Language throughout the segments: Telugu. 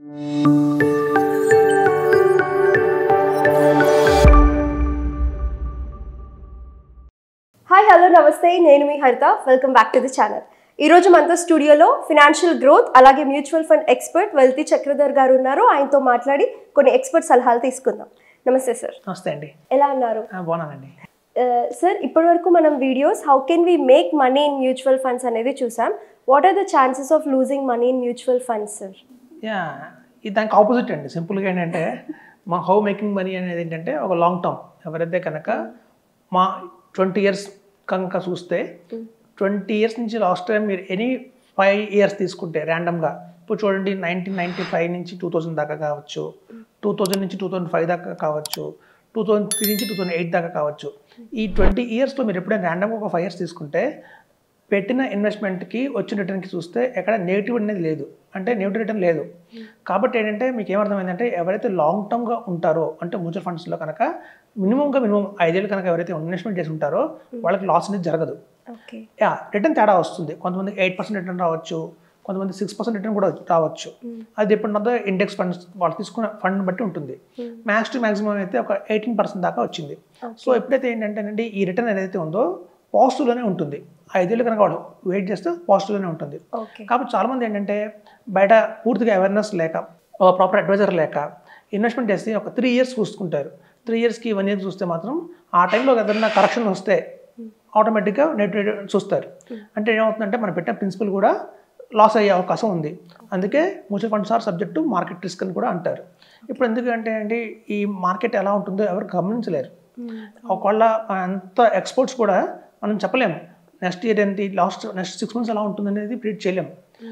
హాయ్ హలో నమస్తే నేను మీ Haritha welcome back to the channel ఈ రోజు మనతో స్టూడియోలో ఫినాన్షియల్ గ్రోత్ అలాగే mutual fund expert wealthy Chakradhar గారు ఉన్నారు ఆయనతో మాట్లాడి కొన్ని ఎక్స్పర్ట్ సలహాలు తీసుకుందాం నమస్తే సార్ నమస్తే అండి ఎలా ఉన్నారు ఆ, బాగున్నానండి సార్ ఇప్పటివరకు మనం videos how can we make money in mutual funds అనేది చూసాం what are the chances of losing money in mutual funds sir yeah ఇది దానికి ఆపోజిట్ అండి సింపుల్గా ఏంటంటే మా హౌ మేకింగ్ మనీ అనేది ఏంటంటే ఒక లాంగ్ టర్మ్ ఎవరైతే కనుక మా ట్వంటీ ఇయర్స్ కనుక చూస్తే ట్వంటీ ఇయర్స్ నుంచి లాస్ట్ టైం మీరు ఎనీ ఫైవ్ ఇయర్స్ తీసుకుంటే ర్యాండమ్గా ఇప్పుడు చూడండి నైన్టీన్ నైంటీ ఫైవ్ నుంచి టూ థౌజండ్ దాకా కావచ్చు టూ థౌజండ్ నుంచి టూ థౌజండ్ ఫైవ్ దాకా కావచ్చు టూ థౌజండ్ త్రీ నుంచి టూ థౌజండ్ ఎయిట్ దాకా కావచ్చు ఈ ట్వంటీ ఇయర్స్లో మీరు ఎప్పుడైనా ర్యాండమ్గా ఒక ఫైవ్ ఇయర్స్ తీసుకుంటే పెట్టిన ఇన్వెస్ట్మెంట్కి వచ్చిన రిటర్న్కి చూస్తే ఎక్కడ నెగిటివ్ అనేది లేదు అంటే నెగిటివ్ రిటర్న్ లేదు కాబట్టి ఏంటంటే మీకు ఏమర్థమైందంటే ఎవరైతే లాంగ్ టర్మ్గా ఉంటారో అంటే మ్యూచువల్ ఫండ్స్లో కనుక మినిమంగా మినిమం ఐదేళ్ళు కనుక ఎవరైతే ఇన్వెస్ట్మెంట్ చేసి ఉంటారో వాళ్ళకి లాస్ అనేది జరగదు ఓకే యా రిటర్న్ తేడా వస్తుంది కొంతమంది ఎయిట్ పర్సెంట్ రిటర్న్ రావచ్చు కొంతమంది సిక్స్ పర్సెంట్ రిటర్న్ కూడా రావచ్చు అది ఎప్పుడున్నదో ఇండెక్స్ ఫండ్స్ వాళ్ళు తీసుకున్న ఫండ్ బట్టి ఉంటుంది మ్యాక్స్ టు మ్యాక్సిమం అయితే ఒక ఎయిటీన్ పర్సెంట్ దాకా వచ్చింది సో ఎప్పుడైతే ఏంటంటే ఈ రిటర్న్ ఏదైతే ఉందో పాజిటివ్లోనే ఉంటుంది ఐదేళ్ళు కనుక వాడు వెయిట్ చేస్తే పాజిటివ్లోనే ఉంటుంది ఓకే కాబట్టి చాలామంది ఏంటంటే బయట పూర్తిగా అవేర్నెస్ లేక ప్రాపర్ అడ్వైజర్ లేక ఇన్వెస్ట్మెంట్ చేసి ఒక త్రీ ఇయర్స్ చూసుకుంటారు త్రీ ఇయర్స్కి వన్ ఇయర్ చూస్తే మాత్రం ఆ టైంలో ఏదైనా కరెక్షన్ వస్తే ఆటోమేటిక్గా నెట్ చూస్తారు అంటే ఏమవుతుందంటే మనం పెట్టిన ప్రిన్సిపల్ కూడా లాస్ అయ్యే అవకాశం ఉంది అందుకే mutual funds are subject to market risk అని కూడా అంటారు ఇప్పుడు ఎందుకంటే అండి ఈ మార్కెట్ ఎలా ఉంటుందో ఎవరు గమనించలేరు ఒకవేళ అంత ఎక్స్పోర్ట్స్ కూడా మనం చెప్పలేము నెక్స్ట్ ఇయర్ ఏంటి లాస్ట్ నెక్స్ట్ సిక్స్ మంత్స్ ఎలా ఉంటుంది అనేది ప్రిడిక్ట్ చేయలేము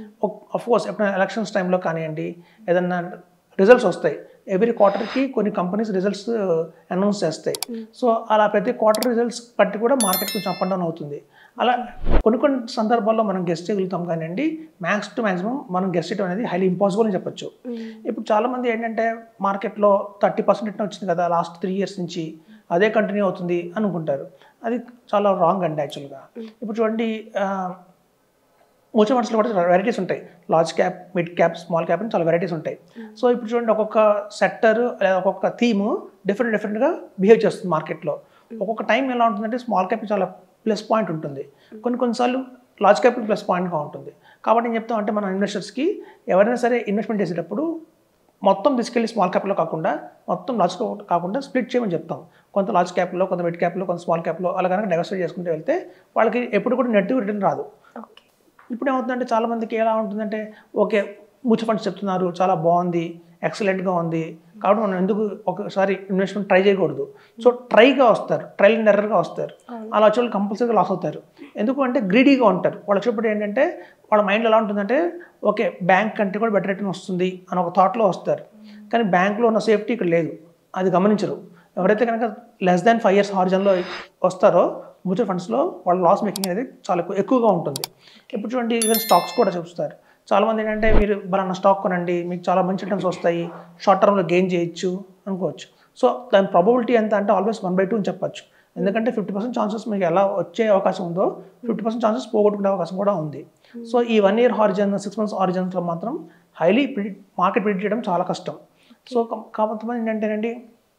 ఆఫ్ కోర్స్ ఎప్పుడైనా ఎలక్షన్స్ టైంలో కానివ్వండి ఏదన్నా రిజల్ట్స్ వస్తాయి ఎవ్రీ క్వార్టర్కి కొన్ని కంపెనీస్ రిజల్ట్స్ అనౌన్స్ చేస్తాయి సో అలా ప్రతి క్వార్టర్ రిజల్ట్స్ బట్టి కూడా మార్కెట్ కొంచెం అప్ అండ్ డౌన్ అవుతుంది అలా కొన్ని కొన్ని సందర్భాల్లో మనం గెస్ట్ చేయగలుగుతాం కానివ్వండి మ్యాక్స్ టు మ్యాక్సిమం మనం గెస్ట్ చేయడం అనేది హైలీ ఇంపాసిబుల్ అని చెప్పొచ్చు ఇప్పుడు చాలామంది ఏంటంటే మార్కెట్లో థర్టీ పర్సెంట్ రిటర్న్ వచ్చింది కదా లాస్ట్ త్రీ ఇయర్స్ నుంచి అదే కంటిన్యూ అవుతుంది అనుకుంటారు అది చాలా రాంగ్ అండి యాక్చువల్గా ఇప్పుడు చూడండి మ్యూచువల్ ఫండ్స్లో కూడా వెరైటీస్ ఉంటాయి large cap mid cap small cap అని చాలా వెరైటీస్ ఉంటాయి సో ఇప్పుడు చూడండి ఒక్కొక్క సెక్టర్ లేదా ఒక్కొక్క థీమ్ డిఫరెంట్ డిఫరెంట్గా బిహేవ్ చేస్తుంది మార్కెట్లో ఒక్కొక్క టైం ఎలా ఉంటుందంటే స్మాల్ క్యాప్ చాలా ప్లస్ పాయింట్ ఉంటుంది కొన్ని కొన్నిసార్లు లార్జ్ క్యాప్ ప్లస్ పాయింట్గా ఉంటుంది కాబట్టి నేను చెప్తాం అంటే మన ఇన్వెస్టర్స్కి ఎవరైనా సరే ఇన్వెస్ట్మెంట్ చేసేటప్పుడు మొత్తం తీసుకెళ్ళి స్మాల్ క్యాప్లో కాకుండా మొత్తం లార్జ్ కాకుండా స్ప్లిట్ చేయమని చెప్తాం కొంత లార్జ్ క్యాప్లో కొంత మిడ్ క్యాప్లో కొంత స్మాల్ క్యాప్లో అలా కనుక డైవర్సిఫై చేసుకుంటూ వెళ్తే వాళ్ళకి ఎప్పుడు కూడా నెగిటివ్ రిటర్న్ రాదు ఓకే ఇప్పుడు ఏమవుతుందంటే చాలామందికి ఎలా ఉంటుందంటే ఓకే మ్యూచువల్ ఫండ్స్ చెప్తున్నారు చాలా బాగుంది ఎక్సలెంట్గా ఉంది కాబట్టి మనం ఎందుకు ఒకసారి ఇన్వెస్ట్మెంట్ ట్రై చేయకూడదు సో ట్రైగా వస్తారు ట్రైల్ అండ్ ఎర్రర్గా వస్తారు అలా వచ్చే వాళ్ళు కంపల్సరీగా లాస్ అవుతారు ఎందుకు అంటే గ్రీడీగా ఉంటారు వాళ్ళు వచ్చేప్పుడు ఏంటంటే వాళ్ళ మైండ్ ఎలా ఉంటుందంటే ఓకే బ్యాంక్ కంటే కూడా బెటర్ రిటర్న్ వస్తుంది అని ఒక థాట్లో వస్తారు కానీ బ్యాంక్లో ఉన్న సేఫ్టీ ఇక్కడ లేదు అది గమనించరు ఎవరైతే కనుక లెస్ దాన్ ఫైవ్ ఇయర్స్ హార్జన్లో వస్తారో మ్యూచువల్ ఫండ్స్లో వాళ్ళ లాస్ మేకింగ్ అనేది చాలా ఎక్కువ- ఎక్కువగా ఉంటుంది ఇప్పుడు చూడండి ఈవెన్ స్టాక్స్ కూడా చూస్తారు చాలామంది ఏంటంటే మీరు బలానా స్టాక్ కొనండి మీకు చాలా మంచి రిటర్న్స్ వస్తాయి షార్ట్ టర్మ్లో గెయిన్ చేయొచ్చు అనుకోవచ్చు సో దాని ప్రాబబిలిటీ ఎంత అంటే ఆల్వేస్ వన్ బై టూ అని చెప్పచ్చు ఎందుకంటే ఫిఫ్టీ పర్సెంట్ ఛాన్సెస్ మీకు ఎలా వచ్చే అవకాశం ఉందో ఫిఫ్టీ పర్సెంట్ ఛాన్సెస్ పోగొట్టుకునే అవకాశం కూడా ఉంది సో ఈ one year horizon six months హారిజన్స్లో మాత్రం హైలీ ప్రిడిక్ట్ మార్కెట్ ప్రిడిక్ట్ చేయడం చాలా కష్టం సో కొంతమంది ఏంటంటేనండి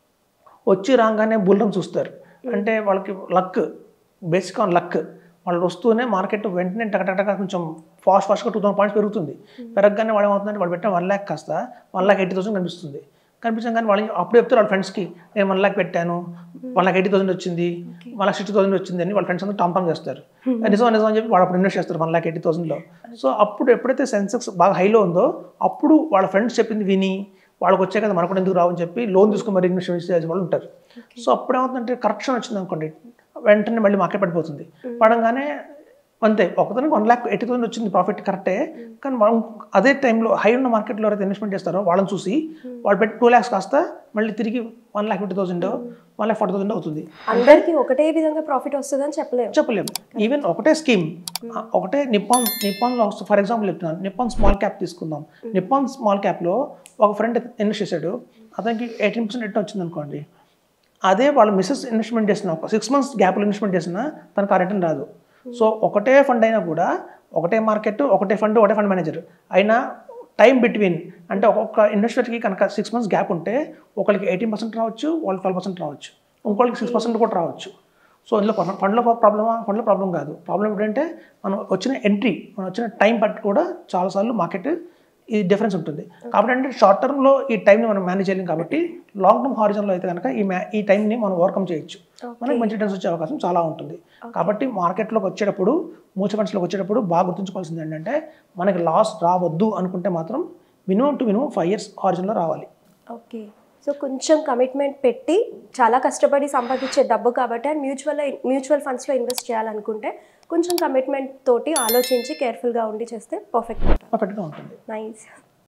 వచ్చి రాగానే బుల్లం చూస్తారు అంటే వాళ్ళకి లక్ బేసిక్ ఆన్ లక్ వాళ్ళు వస్తూనే మార్కెట్ వెంటనే టకటక కొంచెం ఫాస్ట్ ఫాస్ట్గా టూ థౌసండ్ పాయింట్స్ పెరుగుతుంది పెరగగానే వాడు ఏమవుతుందంటే వాళ్ళు పెట్టిన వన్ ల్యాక్ కాస్త వన్ ల్యాక్ ఎయిటీ థౌసండ్ కనిపిస్తుంది కనిపించడం కానీ వాళ్ళు అప్పుడు చెప్తారు వాళ్ళ ఫ్రెండ్స్కి నేను వన్ ల్యాక్ పెట్టాను వన్ ల్యాక్ ఎయిటీ థౌసండ్ వచ్చింది వన్ ల్యాక్ సిక్స్టీ థౌసండ్ వచ్చింది అని వాళ్ళ ఫ్రెండ్స్ అందరూ టామ్ టామ్ చేస్తారు నిజం నిజం అని చెప్పి వాళ్ళు అప్పుడు ఇన్వెస్ట్ చేస్తారు వన్ ల్యాక్ ఎయిటీ థౌసండ్లో సో అప్పుడు ఎప్పుడైతే సెన్సెక్స్ బాగా హైలో ఉందో అప్పుడు వాళ్ళ ఫ్రెండ్స్ చెప్పింది విని వాళ్ళకి వచ్చే కదా మనకు కూడా ఎందుకు రావని చెప్పి లోన్ తీసుకుని మరి ఇన్వెస్ట్ చేసే వాళ్ళు ఉంటారు సో అప్పుడు ఏమవుతుందంటే కరెక్షన్ వచ్చింది అనుకోండి వెంటనే మళ్ళీ మార్కెట్ పడిపోతుంది పడంగానే అంతే ఒకదానికి వన్ ల్యాక్ ఎయిటీ థౌసండ్ వచ్చింది ప్రాఫిట్ కరెక్టే కానీ మనం అదే టైంలో హై ఉన్న మార్కెట్లో ఎవరైతే ఇన్వెస్ట్మెంట్ చేస్తారో వాళ్ళని చూసి వాళ్ళు పెట్టి టూ ల్యాక్స్ కాస్త మళ్ళీ తిరిగి one lakh fifty thousand one lakh forty thousand అవుతుంది అందరికీ ఒకటే విధంగా ప్రాఫిట్ వస్తుందని చెప్పలేము చెప్పలేము ఈవెన్ ఒకటే స్కీమ్ ఒకటే నిప్పాన్ నిప్పాన్లో ఫర్ ఎగ్జాంపుల్ చెప్తున్నాను నిప్పాన్ స్మాల్ క్యాప్ తీసుకుందాం నిప్పాన్ స్మాల్ క్యాప్లో ఒక ఫ్రెండ్ ఇన్వెస్ట్ చేశాడు అతనికి ఎయిటీన్ పర్సెంట్ రిటర్న్ వచ్చింది అనుకోండి అదే వాళ్ళు మిస్సెస్ ఇన్వెస్ట్మెంట్ చేసిన ఒక సిక్స్ మంత్స్ గ్యాప్లో ఇన్వెస్ట్మెంట్ చేసిన తనకు ఆ రిటర్న్ రాదు సో ఒకటే ఫండ్ అయినా కూడా ఒకటే మార్కెట్ ఒకటే ఫండ్ ఒకటే ఫండ్ మేనేజర్ అయినా టైం బిట్వీన్ అంటే ఒక్కొక్క ఇన్వెస్టర్కి కనుక సిక్స్ మంత్స్ గ్యాప్ ఉంటే ఒకరికి ఎయిటీన్ పర్సెంట్ రావచ్చు వాళ్ళు ట్వెల్వ్ పర్సెంట్ రావచ్చు ఇంకోళ్ళకి సిక్స్ పర్సెంట్ కూడా రావచ్చు సో ఇందులో ఫండ్లో ప్రాబ్లమా ఫండ్లో ప్రాబ్లం కాదు ప్రాబ్లం ఏంటంటే మనం వచ్చిన ఎంట్రీ మనం వచ్చిన టైం బట్టి కూడా చాలాసార్లు మార్కెట్ ఈ డిఫరెన్స్ ఉంటుంది కాబట్టి అంటే షార్ట్ టర్మ్లో ఈ టైంని మనం మేనేజ్ చేయలేం కాబట్టి లాంగ్ టర్మ్ హారిజన్లో అయితే కనుక ఈ మ్యా ఈ టైంని మనం ఓవర్కమ్ చేయొచ్చు మనకి మంచి రిటర్న్స్ వచ్చే అవకాశం చాలా ఉంటుంది కాబట్టి మార్కెట్లోకి వచ్చేటప్పుడు మ్యూచువల్ ఫండ్స్లోకి వచ్చేటప్పుడు బాగా గుర్తుంచుకోవాల్సింది ఏంటంటే మనకి లాస్ రావద్దు అనుకుంటే మాత్రం minimum to minimum five years హారిజన్లో రావాలి ఓకే సో కొంచెం కమిట్మెంట్ పెట్టి చాలా కష్టపడి సంపాదించే డబ్బు కాబట్టి అండ్ మ్యూచువల్ మ్యూచువల్ ఫండ్స్లో ఇన్వెస్ట్ చేయాలనుకుంటే కొంచెం కమిట్మెంట్ తోటి ఆలోచించి కేర్ఫుల్గా ఉండి చేస్తే పర్ఫెక్ట్ పర్ఫెక్ట్గా ఉంటుంది నైస్